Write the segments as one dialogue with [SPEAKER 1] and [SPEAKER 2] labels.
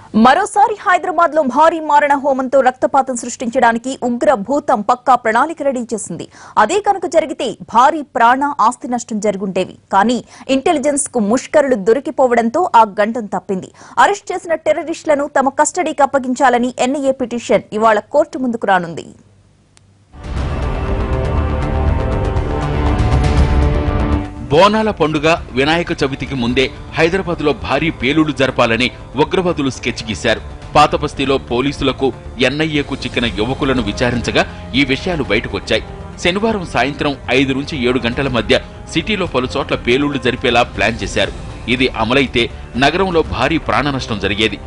[SPEAKER 1] మరోసారి హైదరాబాద్ లో భారీ మారణ హోమంతో రక్తపాతం సృష్టించడానికి ఉగ్ర భూతం పక్కా ప్రణాళిక రెడీ చేసింది అదే కనుక జరిగితే భారీ ప్రాణ ఆస్తి నష్టం జరుగుండేవి కానీ ఇంటెలిజెన్స్ కు ముష్కరులు దొరికిపోవడంతో ఆ గండం తప్పింది అరెస్ట్ చేసిన టెర్రరిస్టులను తమ కస్టడీకి అప్పగించాలని ఎన్ఐఏ పిటిషన్ ఇవాళ కోర్టు ముందుకు రానుంది
[SPEAKER 2] బోనాల పండుగ వినాయక చవితికి ముందే హైదరాబాద్ లో భారీ పేలుళ్లు జరపాలని ఉగ్రవాదులు స్కెచ్ గీశారు పాత బస్తీలో పోలీసులకు ఎన్ఐఏకు చిక్కిన యువకులను విచారించగా ఈ విషయాలు బయటకొచ్చాయి శనివారం సాయంత్రం ఐదు నుంచి ఏడు గంటల మధ్య సిటీలో పలు చోట్ల పేలుళ్లు జరిపేలా ప్లాన్ చేశారు ఇది అమలైతే నగరంలో భారీ ప్రాణ నష్టం జరిగేది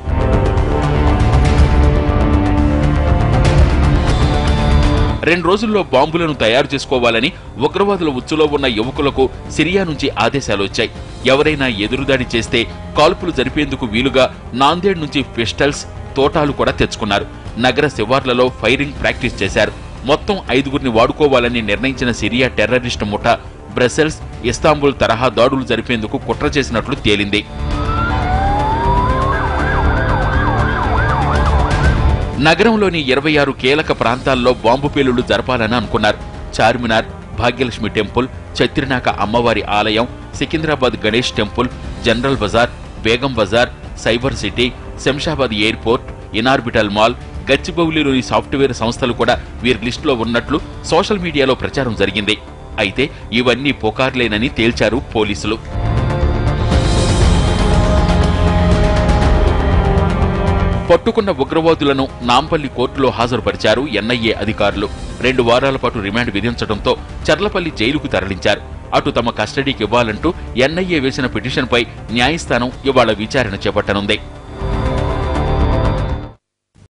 [SPEAKER 2] రెండు రోజుల్లో బాంబులను తయారు చేసుకోవాలని ఉగ్రవాదుల ఉచ్చులో ఉన్న యువకులకు సిరియా నుంచి ఆదేశాలు వచ్చాయి ఎవరైనా ఎదురుదాడి చేస్తే కాల్పులు జరిపేందుకు వీలుగా నాందేడ్ నుంచి పిస్టల్స్ తోటాలు కూడా తెచ్చుకున్నారు నగర శివార్లలో ఫైరింగ్ ప్రాక్టీస్ చేశారు మొత్తం ఐదుగురిని వాడుకోవాలని నిర్ణయించిన సిరియా టెర్రరిస్టు ముఠా బ్రసెల్స్ ఇస్తాంబుల్ తరహా దాడులు జరిపేందుకు కుట్ర చేసినట్లు తేలింది నగరంలోని ఇరవై ఆరు కీలక ప్రాంతాల్లో బాంబు పేలుళ్లు జరపాలని అనుకున్నారు చార్మినార్ భాగ్యలక్ష్మి టెంపుల్ చత్రినాక అమ్మవారి ఆలయం Secunderabad Ganesh temple General Bazaar Begum Bazaar Cyber City Shamshabad airport Inorbit mall గచ్చిబౌలిలోని సాఫ్ట్వేర్ సంస్థలు కూడా వీరి లిస్టులో ఉన్నట్లు సోషల్ మీడియాలో ప్రచారం జరిగింది అయితే ఇవన్నీ పుకార్లేనని తేల్చారు పోలీసులు పట్టుకున్న ఉగ్రవాదులను నాంపల్లి కోర్టులో హాజరుపరిచారు ఎన్ఐఏ అధికారులు రెండు వారాల పాటు రిమాండ్ విధించడంతో చర్లపల్లి జైలుకు తరలించారు అటు తమ కస్టడీకి ఇవ్వాలంటూ ఎన్ఐఏ వేసిన పిటిషన్పై న్యాయస్థానం ఇవాళ విచారణ చేపట్టనుంది